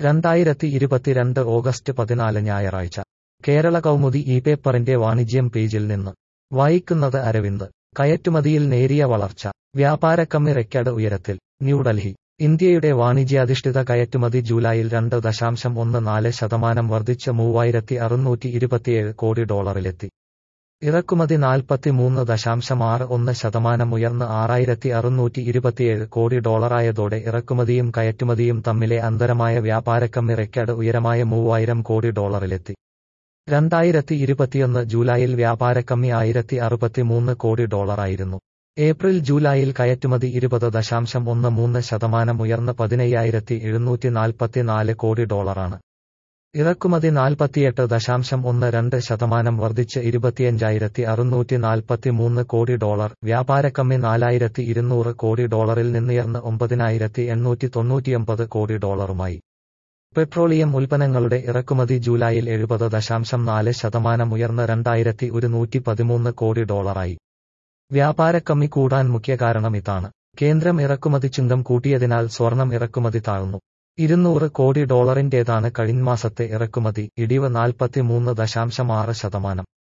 രണ്ടായിരത്തി ഇരുപത്തിരണ്ട് ഓഗസ്റ്റ് പതിനാല് ഞായറാഴ്ച കേരള കൗമുദി ഈ പേപ്പറിന്റെ വാണിജ്യം പേജിൽ നിന്ന് വായിക്കുന്നത് അരവിന്ദ് കയറ്റുമതിയിൽ നേരിയ വളർച്ച വ്യാപാരക്കമ്മി റെക്കോർഡ് ഉയരത്തിൽ ന്യൂഡൽഹി ഇന്ത്യയുടെ വാണിജ്യാധിഷ്ഠിത കയറ്റുമതി ജൂലൈയിൽ രണ്ട് ദശാംശം ഒന്ന് നാല് ശതമാനം വർദ്ധിച്ച് മൂവായിരത്തി അറുന്നൂറ്റി ഇരുപത്തിയേഴ് കോടി ഡോളറിലെത്തി ഇറക്കുമതി നാൽപ്പത്തിമൂന്ന് ദശാംശം ആറ് ഒന്ന് ശതമാനം ഉയർന്ന് ആറായിരത്തി അറുന്നൂറ്റി ഇരുപത്തിയേഴ് കോടി ഡോളറായതോടെ ഇറക്കുമതിയും കയറ്റുമതിയും തമ്മിലെ അന്തരമായ വ്യാപാരക്കമ്മി റെക്കോർഡ് ഉയരമായ മൂവായിരം കോടി ഡോളറിലെത്തി രണ്ടായിരത്തി ഇരുപത്തിയൊന്ന് ജൂലൈയിൽ വ്യാപാരക്കമ്മി ആയിരത്തി അറുപത്തിമൂന്ന് കോടി ഡോളറായിരുന്നു ഏപ്രിൽ ജൂലൈയിൽ കയറ്റുമതി ഇരുപത് ദശാംശം ഒന്ന് മൂന്ന് ശതമാനം ഉയർന്ന് പതിനയ്യായിരത്തി എഴുന്നൂറ്റി നാൽപ്പത്തിനാല് കോടി ഡോളറാണ് ഇറക്കുമതി നാൽപ്പത്തിയെട്ട് ദശാംശം ഒന്ന് രണ്ട് ശതമാനം വർദ്ധിച്ച് ഇരുപത്തിയഞ്ചായിരത്തി അറുന്നൂറ്റി നാൽപ്പത്തിമൂന്ന് കോടി ഡോളർ വ്യാപാരക്കമ്മി നാലായിരത്തി ഇരുന്നൂറ് കോടി ഡോളറിൽ നിന്നുയർന്ന് ഒമ്പതിനായിരത്തി എണ്ണൂറ്റി തൊണ്ണൂറ്റിയൊമ്പത് കോടി ഡോളറുമായി പെട്രോളിയം ഉൽപ്പന്നങ്ങളുടെ ഇറക്കുമതി ജൂലൈയിൽ എഴുപത് ദശാംശം നാല് ശതമാനം ഉയർന്ന് രണ്ടായിരത്തി ഒരുന്നൂറ്റി പതിമൂന്ന് കോടി ഡോളറായി വ്യാപാരക്കമ്മി കൂടാൻ മുഖ്യ കാരണം ഇതാണ് കേന്ദ്രം ഇറക്കുമതി ചുങ്കം കൂട്ടിയതിനാൽ സ്വർണം ഇറക്കുമതി താഴ്ന്നു ഇരുന്നൂറ് കോടി ഡോളറിന്റേതാണ് കഴിഞ്ഞമാസത്തെ ഇറക്കുമതി ഇടിവ് നാൽപ്പത്തിമൂന്ന് ദശാംശം ആറ് ശതമാനം